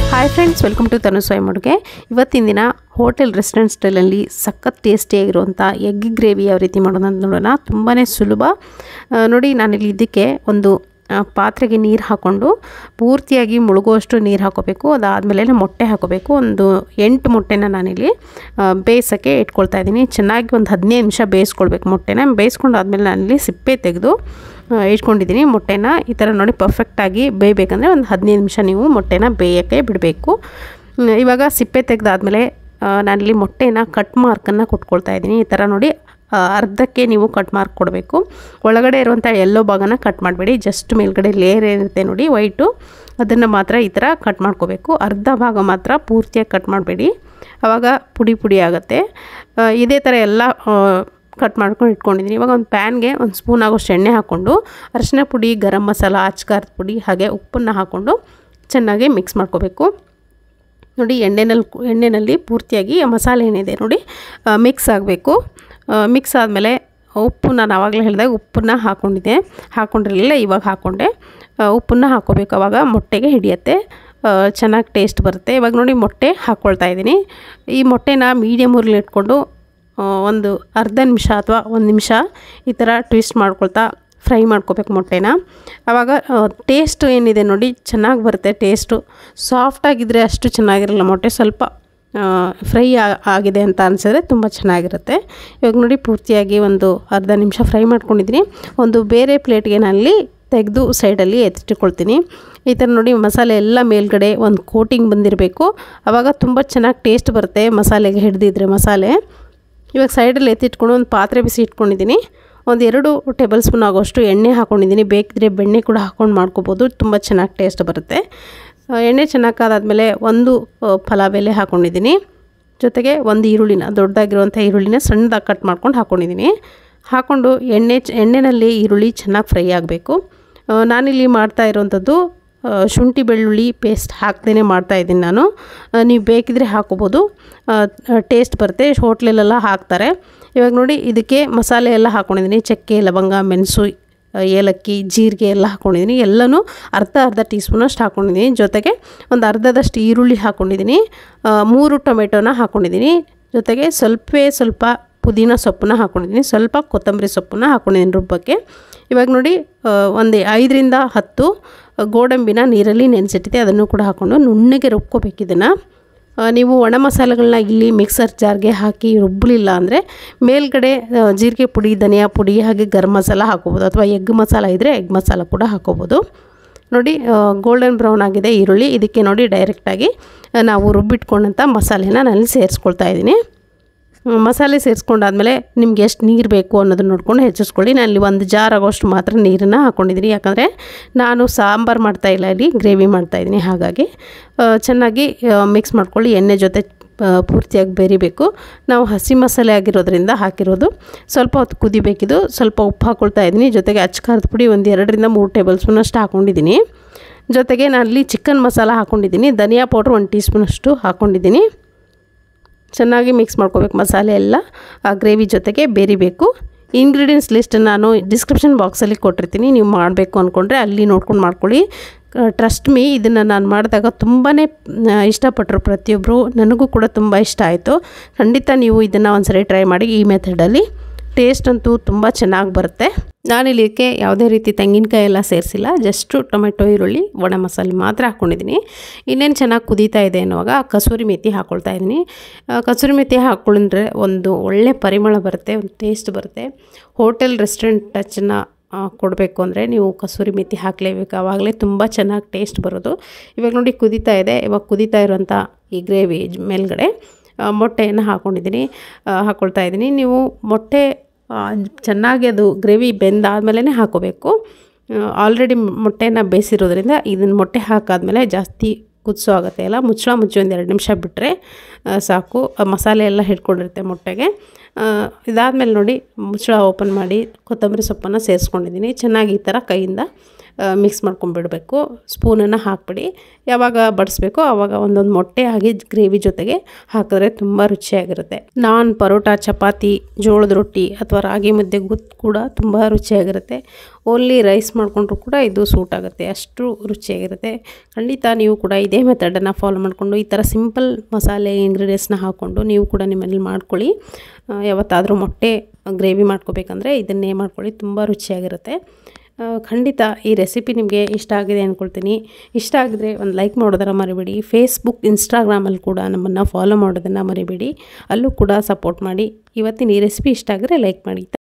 hi friends welcome to Tanu ಸ್ವಯಂ ಅಡುಗೆ ಇವತ್ತಿನ ದಿನ ಹೋಟೆಲ್ ರೆಸ್ಟೋರೆಂಟ್ ಸ್ಟೈಲಲ್ಲಿ ಸಖತ್ ಟೇಸ್ಟಿಯಾಗಿರುವಂಥ ಎಗ್ ಗ್ರೇವಿ ಯಾವ ರೀತಿ ಮಾಡೋದು ಅಂತ ನೋಡೋಣ ತುಂಬಾ ಸುಲಭ ಆ, ನೋಡಿ ನಾನಿಲ್ಲಿ ಇದಕ್ಕೆ ಒಂದು ಆ, ಪಾತ್ರೆಗೆ ನೀರು ಹಾಕ್ಕೊಂಡು ಪೂರ್ತಿಯಾಗಿ ಮುಳುಗುವಷ್ಟು ನೀರು ಹಾಕೋಬೇಕು ಅದಾದಮೇಲೆ ಮೊಟ್ಟೆ ಹಾಕೋಬೇಕು ಒಂದು ಎಂಟು ಮೊಟ್ಟೆನ ನಾನಿಲ್ಲಿ ಆ, ಬೇಯಿಸೋಕ್ಕೆ ಇಟ್ಕೊಳ್ತಾ ಇದ್ದೀನಿ ಚೆನ್ನಾಗಿ ಒಂದು ಹದಿನೈದು ನಿಮಿಷ ಬೇಯಿಸ್ಕೊಳ್ಬೇಕು ಮೊಟ್ಟೆನ ಬೇಯಿಸ್ಕೊಂಡಾದ್ಮೇಲೆ ನಾನಿಲ್ಲಿ ಸಿಪ್ಪೆ ತೆಗೆದು ಆ, ಇಟ್ಕೊಂಡಿದ್ದೀನಿ ಮೊಟ್ಟೆನ ಈ ಥರ ನೋಡಿ ಪರ್ಫೆಕ್ಟಾಗಿ ಬೇಯಬೇಕಂದ್ರೆ ಒಂದು ಹದಿನೈದು ನಿಮಿಷ ನೀವು ಮೊಟ್ಟೆನ ಬೇಯೋಕ್ಕೆ ಬಿಡಬೇಕು ಹ್ಮ್, ಇವಾಗ ಸಿಪ್ಪೆ ತೆಗೆದಾದ್ಮೇಲೆ ನಾನಿಲ್ಲಿ ಮೊಟ್ಟೆನ ಕಟ್ ಮಾರ್ಕನ್ನು ಕೊಟ್ಕೊಳ್ತಾ ಇದ್ದೀನಿ ಈ ಥರ ನೋಡಿ ಆ, ಅರ್ಧಕ್ಕೆ ನೀವು ಕಟ್ ಮಾರ್ಕ್ ಕೊಡಬೇಕು ಒಳಗಡೆ ಇರುವಂಥ ಎಲ್ಲೋ ಭಾಗನ ಕಟ್ ಮಾಡಬೇಡಿ ಜಸ್ಟ್ ಮೇಲ್ಗಡೆ ಲೇಯರ್ ಏನಿರುತ್ತೆ ನೋಡಿ ವೈಟು ಅದನ್ನು ಮಾತ್ರ ಈ ಥರ ಕಟ್ ಮಾಡ್ಕೋಬೇಕು ಅರ್ಧ ಭಾಗ ಮಾತ್ರ ಪೂರ್ತಿಯಾಗಿ ಕಟ್ ಮಾಡಬೇಡಿ ಆವಾಗ ಪುಡಿ ಪುಡಿ ಆಗುತ್ತೆ ಆ, ಇದೇ ಥರ ಎಲ್ಲ ಆ, ಕಟ್ ಮಾಡ್ಕೊಂಡು ಇಟ್ಕೊಂಡಿದ್ದೀನಿ ಇವಾಗ ಒಂದು ಪ್ಯಾನ್ಗೆ ಒಂದು ಸ್ಪೂನ್ ಆಗೋಷ್ಟು ಎಣ್ಣೆ ಹಾಕ್ಕೊಂಡು ಅರಿಶಿನ ಪುಡಿ ಗರಂ ಮಸಾಲ ಅಚ್ಕಾರದ ಪುಡಿ ಹಾಗೆ ಉಪ್ಪನ್ನು ಹಾಕ್ಕೊಂಡು ಚೆನ್ನಾಗಿ ಮಿಕ್ಸ್ ಮಾಡ್ಕೋಬೇಕು ನೋಡಿ ಎಣ್ಣೆನಲ್ಲಿ ಎಣ್ಣೆಯಲ್ಲಿ ಪೂರ್ತಿಯಾಗಿ ಆ ಮಸಾಲೆ ಏನಿದೆ ನೋಡಿ ಮಿಕ್ಸ್ ಆಗಬೇಕು ಮಿಕ್ಸ್ ಆದಮೇಲೆ ಉಪ್ಪು ನಾನು ಆವಾಗಲೇ ಹೇಳಿದಾಗ ಉಪ್ಪನ್ನ ಹಾಕ್ಕೊಂಡಿದ್ದೆ ಹಾಕ್ಕೊಂಡಿರಲಿಲ್ಲ ಇವಾಗ ಹಾಕ್ಕೊಂಡೆ ಆ, ಉಪ್ಪನ್ನ ಹಾಕ್ಕೋಬೇಕು ಆವಾಗ ಮೊಟ್ಟೆಗೆ ಹಿಡಿಯುತ್ತೆ ಚೆನ್ನಾಗಿ ಟೇಸ್ಟ್ ಬರುತ್ತೆ ಇವಾಗ ನೋಡಿ ಮೊಟ್ಟೆ ಹಾಕ್ಕೊಳ್ತಾ ಇದ್ದೀನಿ ಈ ಮೊಟ್ಟೆನ ಮೀಡಿಯಮ್ ಉರ್ಲಿ ಇಟ್ಕೊಂಡು ಆ, ಒಂದು ಅರ್ಧ ನಿಮಿಷ ಅಥವಾ ಒಂದು ನಿಮಿಷ ಈ ಥರ ಟ್ವಿಸ್ಟ್ ಮಾಡ್ಕೊಳ್ತಾ ಫ್ರೈ ಮಾಡ್ಕೋಬೇಕು ಮೊಟ್ಟೆನ ಆವಾಗ ಟೇಸ್ಟ್ ಏನಿದೆ ನೋಡಿ ಚೆನ್ನಾಗಿ ಬರುತ್ತೆ ಟೇಸ್ಟು ಸಾಫ್ಟಾಗಿದ್ದರೆ ಅಷ್ಟು ಚೆನ್ನಾಗಿರಲ್ಲ ಮೊಟ್ಟೆ ಸ್ವಲ್ಪ ಫ್ರೈ ಆಗಿದೆ ಅಂತ ಅನಿಸಿದ್ರೆ ತುಂಬ ಚೆನ್ನಾಗಿರುತ್ತೆ ಇವಾಗ ನೋಡಿ ಪೂರ್ತಿಯಾಗಿ ಒಂದು ಅರ್ಧ ನಿಮಿಷ ಫ್ರೈ ಮಾಡ್ಕೊಂಡಿದ್ದೀನಿ ಒಂದು ಬೇರೆ ಪ್ಲೇಟ್ಗೆ ನಾನಲ್ಲಿ ತೆಗೆದು ಸೈಡಲ್ಲಿ ಎತ್ತಿಟ್ಕೊಳ್ತೀನಿ ಈ ಥರ ನೋಡಿ ಮಸಾಲೆ ಎಲ್ಲ ಮೇಲ್ಗಡೆ ಒಂದು ಕೋಟಿಂಗ್ ಬಂದಿರಬೇಕು ಆವಾಗ ತುಂಬ ಚೆನ್ನಾಗಿ ಟೇಸ್ಟ್ ಬರುತ್ತೆ ಮಸಾಲೆಗೆ ಹಿಡಿದಿದ್ರೆ ಮಸಾಲೆ ಇವಾಗ ಸೈಡಲ್ಲಿ ಎತ್ತಿಟ್ಕೊಂಡು ಒಂದು ಪಾತ್ರೆ ಬಿಸಿ ಇಟ್ಕೊಂಡಿದ್ದೀನಿ ಒಂದು ಎರಡು ಟೇಬಲ್ ಸ್ಪೂನ್ ಆಗೋಷ್ಟು ಎಣ್ಣೆ ಹಾಕ್ಕೊಂಡಿದ್ದೀನಿ ಬೇಕಿದ್ರೆ ಬೆಣ್ಣೆ ಕೂಡ ಹಾಕ್ಕೊಂಡು ಮಾಡ್ಕೋಬೋದು ತುಂಬ ಚೆನ್ನಾಗಿ ಟೇಸ್ಟ್ ಬರುತ್ತೆ ಆ, ಎಣ್ಣೆ ಚೆನ್ನಾಗಿ ಕಾದಾದ್ಮೇಲೆ ಒಂದು ಆ, ಪಲಾವ್ ಎಲೆ ಹಾಕ್ಕೊಂಡಿದ್ದೀನಿ ಜೊತೆಗೆ ಒಂದು ಈರುಳ್ಳಿನ ದೊಡ್ಡದಾಗಿರುವಂಥ ಈರುಳ್ಳಿನ ಸಣ್ಣದಾಗಿ ಕಟ್ ಮಾಡ್ಕೊಂಡು ಹಾಕ್ಕೊಂಡಿದ್ದೀನಿ ಹಾಕ್ಕೊಂಡು ಎಣ್ಣೆ ಚ- ಎಣ್ಣೆನಲ್ಲಿ ಈರುಳ್ಳಿ ಚೆನ್ನಾಗಿ ಫ್ರೈ ಆಗಬೇಕು ನಾನಿಲ್ಲಿ ಮಾಡ್ತಾ ಇರೋವಂಥದ್ದು ಆ, ಶುಂಠಿ ಬೆಳ್ಳುಳ್ಳಿ ಪೇಸ್ಟ್ ಹಾಕ್ದೇ ಮಾಡ್ತಾ ಇದ್ದೀನಿ ನಾನು ಆ, ನೀವು ಬೇಕಿದ್ರೆ ಹಾಕೋಬೋದು ಟೇಸ್ಟ್ ಬರುತ್ತೆ ಹೋಟ್ಲಲ್ಲೆಲ್ಲ ಹಾಕ್ತಾರೆ ಇವಾಗ ನೋಡಿ ಇದಕ್ಕೆ ಮಸಾಲೆ ಎಲ್ಲ ಹಾಕ್ಕೊಂಡಿದ್ದೀನಿ ಚಕ್ಕೆ ಲವಂಗ ಮೆಣಸು ಆ, ಏಲಕ್ಕಿ ಜೀರಿಗೆ ಎಲ್ಲ ಹಾಕ್ಕೊಂಡಿದ್ದೀನಿ ಎಲ್ಲನೂ ಅರ್ಧ ಅರ್ಧ ಟೀ ಸ್ಪೂನಷ್ಟು ಹಾಕ್ಕೊಂಡಿದ್ದೀನಿ ಜೊತೆಗೆ ಒಂದು ಅರ್ಧದಷ್ಟು ಈರುಳ್ಳಿ ಹಾಕ್ಕೊಂಡಿದ್ದೀನಿ ಆ, ಮೂರು ಟೊಮೆಟೊನ ಹಾಕ್ಕೊಂಡಿದ್ದೀನಿ ಜೊತೆಗೆ ಸ್ವಲ್ಪವೇ ಸ್ವಲ್ಪ ಪುದೀನ ಸೊಪ್ಪನ್ನ ಹಾಕ್ಕೊಂಡಿದ್ದೀನಿ ಸ್ವಲ್ಪ ಕೊತ್ತಂಬರಿ ಸೊಪ್ಪನ್ನ ಹಾಕ್ಕೊಂಡಿದ್ದೀನಿ ರುಬ್ಬಕ್ಕೆ ಇವಾಗ ನೋಡಿ ಆ, ಒಂದು ಐದರಿಂದ ಹತ್ತು ಗೋಡಂಬಿನ ನೀರಲ್ಲಿ ನೆನೆಸಿಟ್ಟಿದ್ದೆ ಅದನ್ನು ಕೂಡ ಹಾಕ್ಕೊಂಡು ನುಣ್ಣಗೆ ರುಬ್ಕೋಬೇಕು ಇದನ್ನು ಆ, ನೀವು ಒಣ ಮಸಾಲೆಗಳನ್ನ ಇಲ್ಲಿ ಮಿಕ್ಸರ್ ಜಾರ್ಗೆ ಹಾಕಿ ರುಬ್ಬಲಿಲ್ಲ ಅಂದರೆ ಮೇಲ್ಗಡೆ ಆ, ಜೀರಿಗೆ ಪುಡಿ ಧನಿಯಾ ಪುಡಿ ಹಾಗೆ ಗರಂ ಮಸಾಲ ಹಾಕೋಬೋದು ಅಥವಾ ಎಗ್ ಮಸಾಲ ಇದ್ದರೆ ಎಗ್ ಮಸಾಲ ಕೂಡ ಹಾಕೋಬೋದು ನೋಡಿ ಗೋಲ್ಡನ್ ಬ್ರೌನ್ ಆಗಿದೆ ಈರುಳ್ಳಿ ಇದಕ್ಕೆ ನೋಡಿ ಡೈರೆಕ್ಟಾಗಿ ಆ, ನಾವು ರುಬ್ಬಿಟ್ಕೊಂಡಂಥ ಮಸಾಲೆನ ನಾನಲ್ಲಿ ಸೇರಿಸ್ಕೊಳ್ತಾ ಇದ್ದೀನಿ ಹ್ಮ್, ಮಸಾಲೆ ಸೇರಿಸ್ಕೊಂಡಾದ್ಮೇಲೆ ನಿಮ್ಗೆ ಎಷ್ಟು ನೀರು ಬೇಕು ಅನ್ನೋದನ್ನ ನೋಡ್ಕೊಂಡು ಹೆಚ್ಚಿಸ್ಕೊಳ್ಳಿ ನಾನು ಇಲ್ಲಿ ಒಂದು ಜಾರ್ ಆಗೋಷ್ಟು ಮಾತ್ರ ನೀರನ್ನು ಹಾಕ್ಕೊಂಡಿದ್ದೀನಿ ಯಾಕಂದರೆ ನಾನು ಸಾಂಬಾರು ಮಾಡ್ತಾಯಿಲ್ಲ ಇಲ್ಲಿ ಗ್ರೇವಿ ಮಾಡ್ತಾಯಿದ್ದೀನಿ ಹಾಗಾಗಿ ಆ, ಚೆನ್ನಾಗಿ ಮಿಕ್ಸ್ ಮಾಡ್ಕೊಳ್ಳಿ ಎಣ್ಣೆ ಜೊತೆ ಆ, ಪೂರ್ತಿಯಾಗಿ ಬೆರಿಬೇಕು ನಾವು ಹಸಿ ಮಸಾಲೆ ಆಗಿರೋದ್ರಿಂದ ಹಾಕಿರೋದು ಸ್ವಲ್ಪ ಹೊತ್ತು ಕುದಿಬೇಕಿದು ಸ್ವಲ್ಪ ಉಪ್ಪು ಹಾಕ್ಕೊಳ್ತಾ ಇದ್ದೀನಿ ಜೊತೆಗೆ ಅಚ್ಕಾರದ ಪುಡಿ ಒಂದು ಎರಡರಿಂದ ಮೂರು ಟೇಬಲ್ ಸ್ಪೂನಷ್ಟು ಹಾಕ್ಕೊಂಡಿದ್ದೀನಿ ಜೊತೆಗೆ ನಾನು ಅಲ್ಲಿ ಚಿಕನ್ ಮಸಾಲ ಹಾಕ್ಕೊಂಡಿದ್ದೀನಿ ಧನಿಯಾ ಪೌಡ್ರ್ ಒಂದು ಟೀ ಸ್ಪೂನಷ್ಟು ಹಾಕ್ಕೊಂಡಿದ್ದೀನಿ ಚೆನ್ನಾಗಿ ಮಿಕ್ಸ್ ಮಾಡ್ಕೋಬೇಕು ಮಸಾಲೆ ಎಲ್ಲ ಆ ಗ್ರೇವಿ ಜೊತೆಗೆ ಬೇರಿಬೇಕು ಇಂಗ್ರೀಡಿಯೆಂಟ್ಸ್ ಲಿಸ್ಟ್ ನಾನು ಡಿಸ್ಕ್ರಿಪ್ಷನ್ ಬಾಕ್ಸಲ್ಲಿ ಕೊಟ್ಟಿರ್ತೀನಿ ನೀವು ಮಾಡಬೇಕು ಅಂದ್ಕೊಂಡ್ರೆ ಅಲ್ಲಿ ನೋಡ್ಕೊಂಡು ಮಾಡ್ಕೊಳ್ಳಿ ಟ್ರಸ್ಟ್ ಮೀ ಇದನ್ನು ನಾನು ಮಾಡಿದಾಗ ತುಂಬಾ ಇಷ್ಟಪಟ್ಟರು ಪ್ರತಿಯೊಬ್ಬರು ನನಗೂ ಕೂಡ ತುಂಬ ಇಷ್ಟ ಆಯಿತು ಖಂಡಿತ ನೀವು ಇದನ್ನು ಒಂದ್ಸರಿ ಟ್ರೈ ಮಾಡಿ ಈ ಮೆಥಡಲ್ಲಿ ಟೇಸ್ಟ್ ಅಂತೂ ತುಂಬ ಚೆನ್ನಾಗಿ ಬರುತ್ತೆ ನಾನಿಲ್ಲಿ ಇದಕ್ಕೆ ಯಾವುದೇ ರೀತಿ ತೆಂಗಿನಕಾಯಿ ಎಲ್ಲ ಸೇರಿಸಿಲ್ಲ ಜಸ್ಟು ಟೊಮೆಟೊ ಈರುಳ್ಳಿ ಒಣ ಮಸಾಲೆ ಮಾತ್ರ ಹಾಕ್ಕೊಂಡಿದ್ದೀನಿ ಇನ್ನೇನು ಚೆನ್ನಾಗಿ ಕುದೀತಾ ಇದೆ ಅನ್ನುವಾಗ ಕಸೂರಿ ಮೆಥಿ ಹಾಕ್ಕೊಳ್ತಾ ಇದ್ದೀನಿ ಆ, ಕಸೂರಿ ಮೆಥಿ ಹಾಕ್ಕೊಂಡ್ರೆ ಒಂದು ಒಳ್ಳೆ ಪರಿಮಳ ಬರುತ್ತೆ ಒಂದು ಟೇಸ್ಟ್ ಬರುತ್ತೆ ಹೋಟೆಲ್ ರೆಸ್ಟೋರೆಂಟ್ ಟಚನ್ನ ಕೊಡಬೇಕು ಅಂದರೆ ನೀವು ಕಸೂರಿ ಮೆಥಿ ಹಾಕಲೇಬೇಕು ಆವಾಗಲೇ ತುಂಬ ಚೆನ್ನಾಗಿ ಟೇಸ್ಟ್ ಬರೋದು ಇವಾಗ ನೋಡಿ ಕುದೀತಾ ಇದೆ ಇವಾಗ ಕುದೀತಾ ಇರೋಂಥ ಈ ಗ್ರೇವಿ ಮೇಲ್ಗಡೆ ಆ, ಮೊಟ್ಟೆಯನ್ನು ಹಾಕ್ಕೊಂಡಿದ್ದೀನಿ ಆ, ಹಾಕ್ಕೊಳ್ತಾ ಇದ್ದೀನಿ ನೀವು ಮೊಟ್ಟೆ ಆ, ಚೆನ್ನಾಗಿ ಅದು ಗ್ರೇವಿ ಬೆಂದಾದ್ಮೇಲೆ ಹಾಕೋಬೇಕು ಆಲ್ರೆಡಿ ಮೊಟ್ಟೆನ ಬೇಯಿಸಿರೋದ್ರಿಂದ ಇದನ್ನು ಮೊಟ್ಟೆ ಹಾಕಾದ್ಮೇಲೆ ಜಾಸ್ತಿ ಕುದಿಸೋ ಆಗುತ್ತೆ ಅಲ್ಲ ಮುಚ್ಚಳ ಮುಚ್ಚಿ ಒಂದು ಎರಡು ನಿಮಿಷ ಬಿಟ್ಟರೆ ಸಾಕು ಆ ಮಸಾಲೆ ಎಲ್ಲ ಹಿಡ್ಕೊಂಡಿರುತ್ತೆ ಮೊಟ್ಟೆಗೆ ಇದಾದಮೇಲೆ ನೋಡಿ ಮುಚ್ಚಳ ಓಪನ್ ಮಾಡಿ ಕೊತ್ತಂಬರಿ ಸೊಪ್ಪನ್ನು ಸೇರಿಸ್ಕೊಂಡಿದ್ದೀನಿ ಚೆನ್ನಾಗಿ ಈ ಥರ ಕೈಯಿಂದ ಮಿಕ್ಸ್ ಮಾಡ್ಕೊಂಡ್ಬಿಡಬೇಕು ಸ್ಪೂನನ್ನು ಹಾಕ್ಬಿಡಿ ಯಾವಾಗ ಬಡಿಸ್ಬೇಕೋ ಆವಾಗ ಒಂದೊಂದು ಮೊಟ್ಟೆ ಹಾಗೆ ಗ್ರೇವಿ ಜೊತೆಗೆ ಹಾಕಿದ್ರೆ ತುಂಬ ರುಚಿಯಾಗಿರುತ್ತೆ ನಾನ್ ಪರೋಟ ಚಪಾತಿ ಜೋಳದ ರೊಟ್ಟಿ ಅಥವಾ ರಾಗಿ ಮುದ್ದೆ ಗುತ್ತು ಕೂಡ ತುಂಬ ರುಚಿಯಾಗಿರುತ್ತೆ ಓನ್ಲಿ ರೈಸ್ ಮಾಡಿಕೊಂಡ್ರು ಕೂಡ ಇದು ಸೂಟ್ ಆಗುತ್ತೆ ಅಷ್ಟು ರುಚಿಯಾಗಿರುತ್ತೆ ಖಂಡಿತ ನೀವು ಕೂಡ ಇದೇ ಮೆಥಡನ್ನು ಫಾಲೋ ಮಾಡಿಕೊಂಡು ಈ ಥರ ಸಿಂಪಲ್ ಮಸಾಲೆ ಇಂಗ್ರೀಡಿಯೆಂಟ್ಸ್ನ ಹಾಕ್ಕೊಂಡು ನೀವು ಕೂಡ ನಿಮ್ಮಲ್ಲಿ ಮಾಡ್ಕೊಳ್ಳಿ ಆ, ಯಾವತ್ತಾದರೂ ಮೊಟ್ಟೆ ಗ್ರೇವಿ ಮಾಡ್ಕೋಬೇಕಂದ್ರೆ ಇದನ್ನೇ ಮಾಡ್ಕೊಳ್ಳಿ ತುಂಬ ರುಚಿಯಾಗಿರುತ್ತೆ ಆ, ಖಂಡಿತ ಈ ರೆಸಿಪಿ ನಿಮಗೆ ಇಷ್ಟ ಆಗಿದೆ ಅಂದ್ಕೊಳ್ತೀನಿ ಇಷ್ಟ ಆಗಿದ್ರೆ ಒಂದು ಲೈಕ್ ಮಾಡೋದನ್ನು ಮರಿಬೇಡಿ ಫೇಸ್ಬುಕ್ ಇನ್ಸ್ಟಾಗ್ರಾಮಲ್ಲಿ ಕೂಡ ನಮ್ಮನ್ನು ಫಾಲೋ ಮಾಡೋದನ್ನು ಮರಿಬೇಡಿ ಅಲ್ಲೂ ಕೂಡ ಸಪೋರ್ಟ್ ಮಾಡಿ ಇವತ್ತಿನ ಈ ರೆಸಿಪಿ ಇಷ್ಟ ಆಗಿದ್ರೆ ಲೈಕ್ ಮಾಡಿ